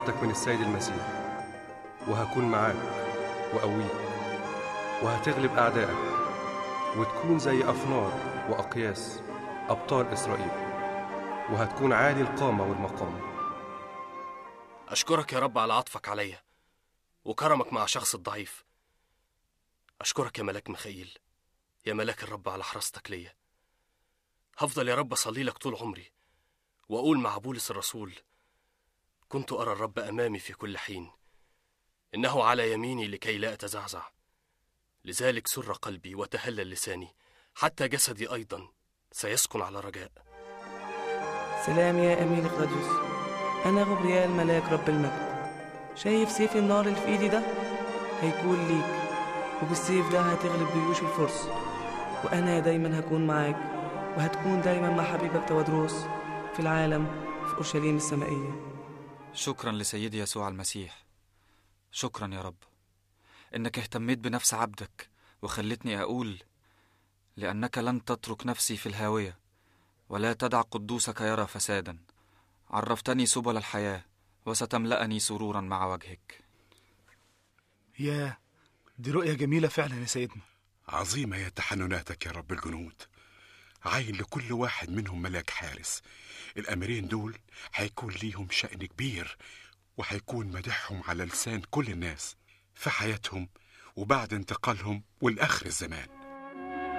من السيد المسيح وهكون معاك وأقويك وهتغلب أعدائك وتكون زي أفنار وأقياس أبطال إسرائيل وهتكون عالي القامة والمقام أشكرك يا رب على عطفك عليا وكرمك مع شخص الضعيف أشكرك يا ملاك مخيل يا ملاك الرب على حراستك ليا هفضل يا رب أصلي لك طول عمري وأقول مع بولس الرسول كنت أرى الرب أمامي في كل حين إنه على يميني لكي لا أتزعزع لذلك سر قلبي وتهلل لساني حتى جسدي أيضا سيسكن على رجاء سلام يا أمير غداديوس أنا غبريال ملاك رب المجد شايف سيف النار اللي في إيدي ده هيكون ليك وبالسيف ده هتغلب جيوش الفرس وأنا دايما هكون معاك وهتكون دايما مع حبيبك تودروس في العالم في أورشليم السمائية شكرا لسيدي يسوع المسيح شكرا يا رب انك اهتميت بنفس عبدك وخلتني اقول لانك لن تترك نفسي في الهاويه ولا تدع قدوسك يرى فسادا عرفتني سبل الحياه وستملأني سرورا مع وجهك ياه دي رؤية جميلة فعلا يا سيدنا عظيمة يا تحنناتك يا رب الجنود عين لكل واحد منهم ملاك حارس الأميرين دول هيكون ليهم شأن كبير وهيكون مدحهم على لسان كل الناس في حياتهم وبعد انتقالهم والآخر الزمان